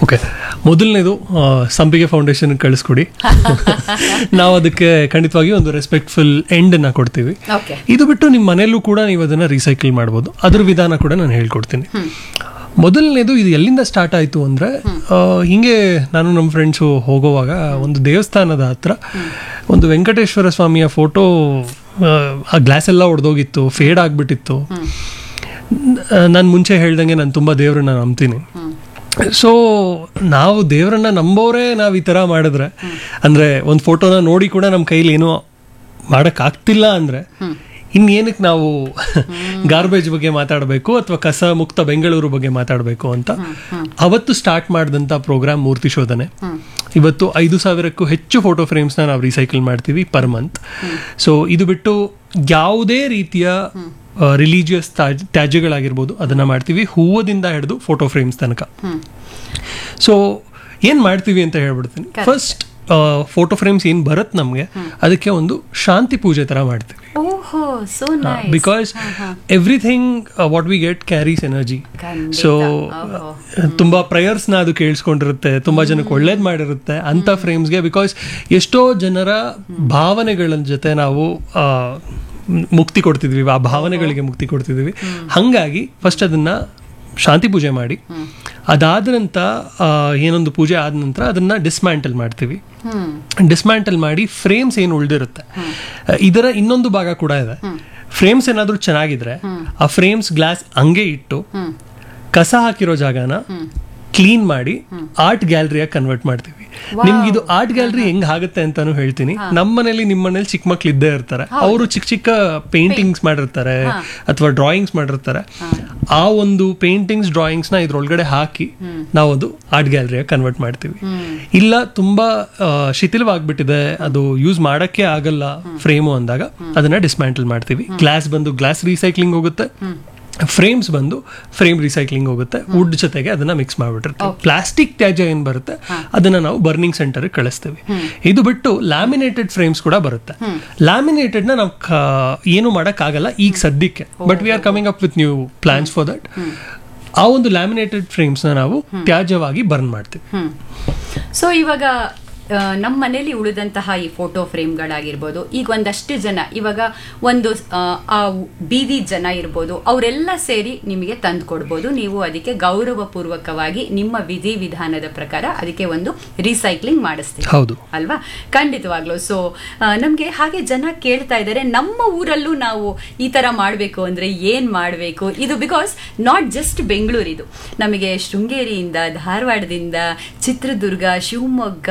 Okay ಮೊದಲನೇದು ಆ, ಸಂಪಿಗೆ ಫೌಂಡೇಶನ್ ಕಳಿಸ್ಕೊಡಿ ನಾವು ಅದಕ್ಕೆ ಖಂಡಿತವಾಗಿ ಒಂದು ರೆಸ್ಪೆಕ್ಟ್ಫುಲ್ ಎಂಡನ್ನು ಕೊಡ್ತೀವಿ ಓಕೆ ಇದು ಬಿಟ್ಟು ನಿಮ್ಮ ಮನೆಯಲ್ಲೂ ಕೂಡ ನೀವು ಅದನ್ನು ರೀಸೈಕಲ್ ಮಾಡ್ಬೋದು ಅದ್ರ ವಿಧಾನ ಕೂಡ ನಾನು ಹೇಳ್ಕೊಡ್ತೀನಿ ಮೊದಲನೇದು ಇದು ಎಲ್ಲಿಂದ ಸ್ಟಾರ್ಟ್ ಆಯಿತು ಅಂದರೆ ಹಿಂಗೆ ನಾನು ನಮ್ಮ ಫ್ರೆಂಡ್ಸು ಹೋಗೋವಾಗ ಒಂದು ದೇವಸ್ಥಾನದ ಹತ್ರ ಒಂದು ವೆಂಕಟೇಶ್ವರ ಸ್ವಾಮಿಯ ಫೋಟೋ ಆ ಗ್ಲಾಸ್ ಎಲ್ಲ ಒಡೆದೋಗಿತ್ತು ಫೇಡ್ ಆಗಿಬಿಟ್ಟಿತ್ತು ನಾನು ಮುಂಚೆ ಹೇಳ್ದಂಗೆ ನಾನು ತುಂಬ ದೇವ್ರನ್ನ ನಂಬ್ತೀನಿ ಸೊ ನಾವು ದೇವರನ್ನ ನಂಬೋರೇ ನಾವು ಈ ಥರ ಮಾಡಿದ್ರೆ ಅಂದರೆ ಒಂದು ಫೋಟೋನ ನೋಡಿ ಕೂಡ ನಮ್ಮ ಕೈಲಿ ಏನೂ ಮಾಡೋಕ್ಕಾಗ್ತಿಲ್ಲ ಅಂದರೆ ಇನ್ನೇನಕ್ಕೆ ನಾವು ಗಾರ್ಬೇಜ್ ಬಗ್ಗೆ ಮಾತಾಡಬೇಕು ಅಥವಾ ಕಸ ಮುಕ್ತ ಬೆಂಗಳೂರು ಬಗ್ಗೆ ಮಾತಾಡಬೇಕು ಅಂತ ಅವತ್ತು ಸ್ಟಾರ್ಟ್ ಮಾಡಿದಂಥ ಪ್ರೋಗ್ರಾಮ್ ಮೂರ್ತಿ ಶೋಧನೆ ಇವತ್ತು ಐದು ಸಾವಿರಕ್ಕೂ ಹೆಚ್ಚು ಫೋಟೋ ಫ್ರೇಮ್ಸ್ನ ನಾವು ರೀಸೈಕಲ್ ಮಾಡ್ತೀವಿ ಪರ್ ಮಂತ್ ಸೊ ಇದು ಬಿಟ್ಟು ಯಾವುದೇ ರೀತಿಯ ರಿಲಿಜಿಯಸ್ ತ್ಯಾಜ್ಯಗಳಾಗಿರ್ಬೋದು ಅದನ್ನ ಮಾಡ್ತೀವಿ ಹೂವದಿಂದ ಹಿಡಿದು ಫೋಟೋ ಫ್ರೇಮ್ಸ್ ತನಕ ಸೊ ಏನು ಮಾಡ್ತೀವಿ ಅಂತ ಹೇಳ್ಬಿಡ್ತೀನಿ ಫಸ್ಟ್ ಫೋಟೋ ಫ್ರೇಮ್ಸ್ ಏನು ಬರುತ್ತೆ ನಮಗೆ ಅದಕ್ಕೆ ಒಂದು ಶಾಂತಿ ಪೂಜೆ ಥರ ಮಾಡ್ತೀವಿ ಓಹೋ so nice because everything what we get carries energy ಖಂಡಿತ. ಸೊ ಓಹೋ. ತುಂಬಾ ಪ್ರಯರ್ಸ್ನ ಅದು ಕೇಳಿಸ್ಕೊಂಡಿರುತ್ತೆ ತುಂಬಾ ಜನಕ್ಕೆ ಒಳ್ಳೇದು ಮಾಡಿರುತ್ತೆ ಅಂತ ಫ್ರೇಮ್ಸ್ಗೆ ಬಿಕಾಸ್ ಎಷ್ಟೋ ಜನರ ಭಾವನೆಗಳ ಜೊತೆ ನಾವು ಆ, ಮ್- ಮುಕ್ತಿ ಕೊಡ್ತಿದ್ವಿ ಆ ಭಾವನೆಗಳಿಗೆ ಮುಕ್ತಿ ಕೊಡ್ತಿದ್ವಿ ಹಂಗಾಗಿ ಫಸ್ಟ್ ಅದನ್ನ ಶಾಂತಿ ಪೂಜೆ ಮಾಡಿ ಅದಾದ ನಂತರ ಆ, ಏನೊಂದು ಪೂಜೆ ಆದ ನಂತರ ಅದನ್ನ ಡಿಸ್ಮ್ಯಾಂಟಲ್ ಮಾಡ್ತೀವಿ ಹ್ಮ್ ಡಿಸ್ಮ್ಯಾಂಟಲ್ ಮಾಡಿ ಫ್ರೇಮ್ಸ್ ಏನು ಉಳಿದಿರುತ್ತೆ ಇದರ ಇನ್ನೊಂದು ಭಾಗ ಕೂಡ ಇದೆ ಫ್ರೇಮ್ಸ್ ಏನಾದರೂ ಚೆನ್ನಾಗಿದ್ರೆ ಆ ಫ್ರೇಮ್ಸ್ ಗ್ಲಾಸ್ ಹಂಗೆ ಇಟ್ಟು ಕಸ ಹಾಕಿರೋ ಜಾಗನ ಕ್ಲೀನ್ ಮಾಡಿ ಆರ್ಟ್ ಗ್ಯಾಲರಿಯಾಗಿ ಕನ್ವರ್ಟ್ ಮಾಡ್ತೀವಿ ನಿಮ್ಗೆ ಇದು ಆರ್ಟ್ ಗ್ಯಾಲರಿ ಹೆಂಗ್ ಆಗುತ್ತೆ ಅಂತಾನು ಹೇಳ್ತೀನಿ ನಮ್ಮ ಮನೇಲಿ ನಿಮ್ಮ ಮನೇಲಿ ಚಿಕ್ಕ ಮಕ್ಳು ಇದ್ದೇ ಇರ್ತಾರೆ ಅವರು ಚಿಕ್ಕ ಚಿಕ್ಕ ಪೇಂಟಿಂಗ್ಸ್ ಮಾಡಿರ್ತಾರೆ ಅಥವಾ ಡ್ರಾಯಿಂಗ್ಸ್ ಮಾಡಿರ್ತಾರೆ ಆ ಒಂದು ಪೇಂಟಿಂಗ್ಸ್ ಡ್ರಾಯಿಂಗ್ಸ್ ನ ಇದ್ರೊಳಗಡೆ ಹಾಕಿ ನಾವು ಅದು ಆರ್ಟ್ ಗ್ಯಾಲರಿಯಾಗಿ ಕನ್ವರ್ಟ್ ಮಾಡ್ತೀವಿ ಇಲ್ಲ ತುಂಬಾ ಆ, ಶಿಥಿಲವಾಗ್ಬಿಟ್ಟಿದೆ ಅದು ಯೂಸ್ ಮಾಡಕ್ಕೆ ಆಗಲ್ಲ ಫ್ರೇಮು ಅಂದಾಗ ಅದನ್ನ ಡಿಸ್ಮ್ಯಾಂಟಲ್ ಮಾಡ್ತೀವಿ ಗ್ಲಾಸ್ ಬಂದು ಗ್ಲಾಸ್ ರೀಸೈಕ್ಲಿಂಗ್ ಹೋಗುತ್ತೆ ಫ್ರೇಮ್ಸ್ ಬಂದು ಫ್ರೇಮ್ ರೀಸೈಕ್ಲಿಂಗ್ ಹೋಗುತ್ತೆ ವುಡ್ ಜೊತೆಗೆ ಅದನ್ನ ಮಿಕ್ಸ್ ಮಾಡ್ಬಿಟ್ಟಿರ್ತೀವಿ ಪ್ಲಾಸ್ಟಿಕ್ ತ್ಯಾಜ್ಯ ಏನ್ ಬರುತ್ತೆ ಅದನ್ನ ನಾವು ಬರ್ನಿಂಗ್ ಸೆಂಟರ್ ಕಳಿಸ್ತೀವಿ ಇದು ಬಿಟ್ಟು ಲ್ಯಾಮಿನೇಟೆಡ್ ಫ್ರೇಮ್ಸ್ ಕೂಡ ಬರುತ್ತೆ ಲ್ಯಾಮಿನೇಟೆಡ್ ನ ನಾವು ಕ- ಏನು ಆಗಲ್ಲ ಈಗ ಸದ್ಯಕ್ಕೆ but we are coming up with new plans for that ಆ ಒಂದು ಲ್ಯಾಮಿನೇಟೆಡ್ ಫ್ರೇಮ್ಸ್ ನ ನಾವು ತ್ಯಾಜ್ಯವಾಗಿ ಬರ್ನ್ ಮಾಡ್ತೀವಿ ಹ್ಮ್ ಸೊ ಇವಾಗ ಆ, ನಮ್ಮ ಮನೇಲಿ ಉಳಿದಂತಹ ಈ ಫೋಟೋ ಫ್ರೇಮ್ಗಳಾಗಿರ್ಬೋದು ಈಗ ಒಂದಷ್ಟು ಜನ ಇವಾಗ ಒಂದು ಆ, ಆ ಬೀದಿ ಜನ ಇರ್ಬೋದು ಅವರೆಲ್ಲ ಸೇರಿ ನಿಮಗೆ ತಂದು ಕೊಡ್ಬೋದು ನೀವು ಅದಕ್ಕೆ ಗೌರವಪೂರ್ವಕವಾಗಿ ನಿಮ್ಮ ವಿಧಿ ವಿಧಾನದ ಪ್ರಕಾರ ಅದಕ್ಕೆ ಒಂದು ರೀಸೈಕ್ಲಿಂಗ್ ಮಾಡಿಸ್ತೀವಿ ಹೌದು ಅಲ್ವಾ ಖಂಡಿತವಾಗ್ಲೂ ಸೊ ನಮಗೆ ಹಾಗೆ ಜನ ಕೇಳ್ತಾ ಇದ್ದಾರೆ ನಮ್ಮ ಊರಲ್ಲೂ ನಾವು ಈ ತರ ಮಾಡಬೇಕು ಅಂದ್ರೆ ಏನ್ ಮಾಡಬೇಕು ಇದು ಬಿಕಾಸ್ ನಾಟ್ ಜಸ್ಟ್ ಬೆಂಗಳೂರು ಇದು ನಮಗೆ ಶೃಂಗೇರಿಯಿಂದ ಧಾರವಾಡದಿಂದ ಚಿತ್ರದುರ್ಗ ಶಿವಮೊಗ್ಗ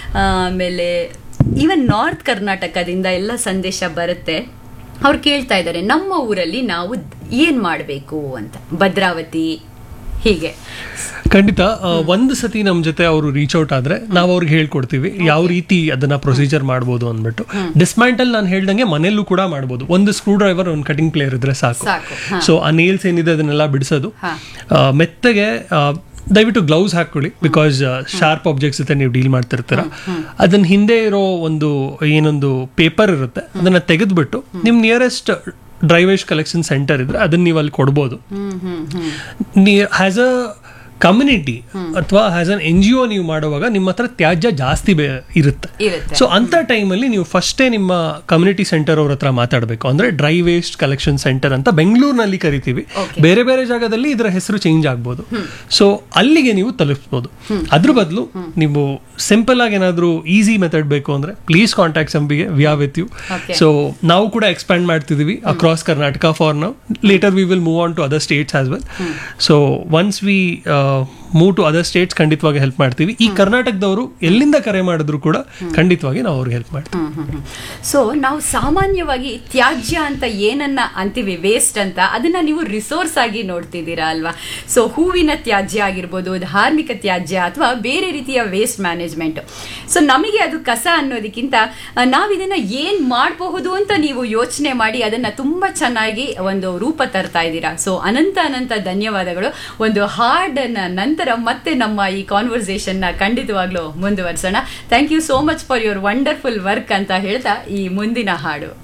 ಆಮೇಲೆ ಈವನ್ ನಾರ್ತ್ ಕರ್ನಾಟಕದಿಂದ ಎಲ್ಲ ಸಂದೇಶ ಬರುತ್ತೆ ಅವ್ರು ಕೇಳ್ತಾ ಇದ್ದಾರೆ ನಮ್ಮ ಊರಲ್ಲಿ ನಾವು ಏನ್ ಮಾಡಬೇಕು ಅಂತ ಭದ್ರಾವತಿ ಹೀಗೆ ಖಂಡಿತ ಆ, ಒಂದು ಸತಿ ನಮ್ಮ ಜೊತೆ ಅವರು ರೀಚ್ ಔಟ್ ಆದ್ರೆ ನಾವು ಅವ್ರಿಗೆ ಹೇಳ್ಕೊಡ್ತೀವಿ ಯಾವ ರೀತಿ ಅದನ್ನ ಪ್ರೊಸೀಜರ್ ಮಾಡ್ಬೋದು ಅಂದ್ಬಿಟ್ಟು ಡಿಸ್ಮ್ಯಾಂಟಲ್ ನಾನು ಹೇಳ್ದಂಗೆ ಮನೆಯಲ್ಲೂ ಕೂಡ ಮಾಡ್ಬೋದು ಒಂದು ಸ್ಕ್ರೂ ಡ್ರೈವರ್ ಒಂದು ಕಟಿಂಗ್ ಪ್ಲೇಯರ್ ಇದ್ರೆ ಸಾಕು ಸಾಕು, ಹಾ. ಸೊ ಆ ನೇಲ್ಸ್ ಏನಿದೆ ಅದನ್ನೆಲ್ಲ ಬಿಡಿಸೋದು ಹಾ. ಆ, ಮೆತ್ತಗೆ ಆ, ದಯವಿಟ್ಟು ಗ್ಲೌಸ್ ಹಾಕೊಳ್ಳಿ ಬಿಕಾಸ್ ಶಾರ್ಪ್ ಆಬ್ಜೆಕ್ಟ್ಸ್ ಜೊತೆ ನೀವು ಡೀಲ್ ಮಾಡ್ತಿರ್ತೀರ ಅದನ್ನ ಹಿಂದೆ ಇರೋ ಒಂದು ಏನೊಂದು ಪೇಪರ್ ಇರುತ್ತೆ ಅದನ್ನ ತೆಗೆದ್ಬಿಟ್ಟು ನಿಮ್ ನಿಯರೆಸ್ಟ್ ಡ್ರೈವೇಜ್ ಕಲೆಕ್ಷನ್ ಸೆಂಟರ್ ಇದ್ರೆ ಅದನ್ನ ನೀವು ಅಲ್ಲಿ ಕೊಡ್ಬೋದು hmm hmm hmm has a community ಅಥವಾ has an N G O ನೀವು ಮಾಡುವಾಗ ನಿಮ್ಮ ಹತ್ರ ತ್ಯಾಜ್ಯ ಜಾಸ್ತಿ ಬೇ- ಇರುತ್ತೆ ಇರುತ್ತೆ ಸೊ ಅಂತ ಟೈಮಲ್ಲಿ ನೀವು ಫಸ್ಟೇ ನಿಮ್ಮ ಕಮ್ಯುನಿಟಿ ಸೆಂಟರ್ ಅವ್ರ ಹತ್ರ ಮಾತಾಡಬೇಕು ಅಂದ್ರೆ ಡ್ರೈ ವೇಸ್ಟ್ ಕಲೆಕ್ಷನ್ ಸೆಂಟರ್ ಅಂತ ಬೆಂಗಳೂರಿನಲ್ಲಿ ಕರಿತೀವಿ ಬೇರೆ ಬೇರೆ ಜಾಗದಲ್ಲಿ ಇದರ ಹೆಸರು ಚೇಂಜ್ ಆಗ್ಬೋದು ಸೊ ಅಲ್ಲಿಗೆ ನೀವು ತಲುಪಿಸ್ಬೋದು ಅದ್ರ ಬದಲು ನೀವು ಸಿಂಪಲ್ ಆಗಿ ಏನಾದರೂ ಈಸಿ ಮೆಥಡ್ ಬೇಕು ಅಂದ್ರೆ please contact Sampige we are with you Okay. So ನಾವು ಕೂಡ ಎಕ್ಸ್ಪ್ಯಾಂಡ್ ಮಾಡ್ತಿದೀವಿ across Karnataka for now later we will move on to other states as well so once we move to other states ಖಂಡಿತವಾಗಿ help ಮಾಡ್ತೀವಿ ಈ ಕರ್ನಾಟಕದವರು ಎಲ್ಲಿಂದ ಕರೆ ಮಾಡಿದ್ರು ಕೂಡ ಖಂಡಿತವಾಗಿ ನಾವು ಅವ್ರಿಗೆ ಹೆಲ್ಪ್ ಮಾಡ್ತೀವಿ ಸೊ ನಾವು ಸಾಮಾನ್ಯವಾಗಿ ತ್ಯಾಜ್ಯ ಅಂತ ಏನನ್ನ ಅಂತೀವಿ ವೇಸ್ಟ್ ಅಂತ ಅದನ್ನ ನೀವು ರಿಸೋರ್ಸ್ ಆಗಿ ನೋಡ್ತಿದ್ದೀರಾ ಅಲ್ವಾ ಸೊ ಹೂವಿನ ತ್ಯಾಜ್ಯ ಆಗಿರ್ಬೋದು ಧಾರ್ಮಿಕ ತ್ಯಾಜ್ಯ ಅಥವಾ ಬೇರೆ ರೀತಿಯ ವೇಸ್ಟ್ ಮ್ಯಾನೇಜ್ಮೆಂಟ್ ಸೊ ನಮಗೆ ಅದು ಕಸ ಅನ್ನೋದಕ್ಕಿಂತ ಆ, ನಾವು ಇದನ್ನ ಏನ್ ಮಾಡಬಹುದು ಅಂತ ನೀವು ಯೋಚನೆ ಮಾಡಿ ಅದನ್ನ ತುಂಬಾ ಚೆನ್ನಾಗಿ ಒಂದು ರೂಪ ತರ್ತಾ ಇದ್ದೀರಾ ಸೊ ಅನಂತ ಅನಂತ ಧನ್ಯವಾದಗಳು ಒಂದು ಹಾಡನ್ನ ನಂತರ ಮತ್ತೆ ನಮ್ಮ ಈ ಕಾನ್ವರ್ಸೇಷನ್ ನ ಖಂಡಿತವಾಗ್ಲೂ ಮುಂದುವರಿಸೋಣ thank you so much for your wonderful work ಅಂತ ಹೇಳ್ತಾ ಈ ಮುಂದಿನ ಹಾಡು